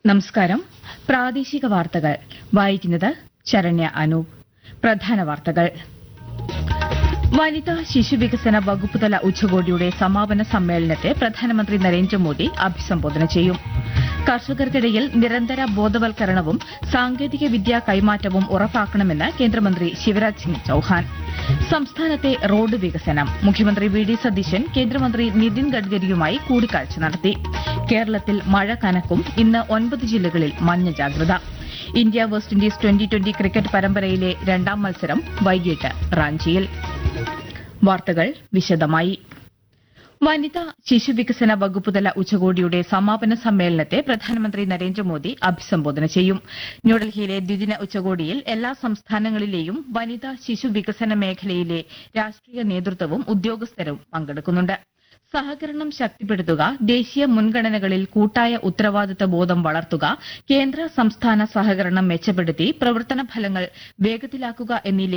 നമസ്കാരം പ്രാദേശിക വാർത്തകൾ വായിക്കുന്നത് ശരണ്യ അനൂപ് പ്രധാന വാർത്തകൾ വനിതാ ശിശുവികസന വകുപ്പുതല ഉച്ചകോടിയുടെ സമാപന സമ്മേളനത്തെ പ്രധാനമന്ത്രി നരേന്ദ്രമോദി അഭിസംബോധന ചെയ്യും കർഷകർക്കിടയിൽ നിരന്തര ബോധവൽക്കരണവും സാങ്കേതിക വിദ്യാ കൈമാറ്റവും ഉറപ്പാക്കണമെന്ന് കേന്ദ്രമന്ത്രി ശിവരാജ് സിംഗ് ചൌഹാൻ സംസ്ഥാനത്തെ റോഡ് വികസനം മുഖ്യമന്ത്രി വി ഡി സതീശൻ കേന്ദ്രമന്ത്രി നിതിൻ ഗഡ്കരിയുമായി കൂടിക്കാഴ്ച നടത്തി കേരളത്തിൽ മഴ കനക്കും ഇന്ന് ഒൻപത് ജില്ലകളിൽ മഞ്ഞ ജാഗ്രത India West Indies twenty twenty cricket പരമ്പരയിലെ രണ്ടാം മത്സരം വൈകിട്ട് റാഞ്ചിയിൽ വാർത്തകൾ വിശദമായി വനിതാ ശിശുവികസന വകുപ്പുതല ഉച്ചകോടിയുടെ സമാപന സമ്മേളനത്തെ പ്രധാനമന്ത്രി നരേന്ദ്രമോദി അഭിസംബോധന ചെയ്യും ന്യൂഡൽഹിയിലെ ദ്വിദിന ഉച്ചകോടിയിൽ എല്ലാ സംസ്ഥാനങ്ങളിലെയും വനിതാ ശിശു വികസന മേഖലയിലെ രാഷ്ട്രീയ നേതൃത്വവും ഉദ്യോഗസ്ഥരും പങ്കെടുക്കുന്നുണ്ട് സഹകരണം ശക്തിപ്പെടുത്തുക ദേശീയ മുൻഗണനകളിൽ കൂട്ടായ ഉത്തരവാദിത്ത ബോധം വളർത്തുക കേന്ദ്ര സംസ്ഥാന സഹകരണം മെച്ചപ്പെടുത്തി പ്രവർത്തന ഫലങ്ങൾ വേഗത്തിലാക്കുക എന്നീ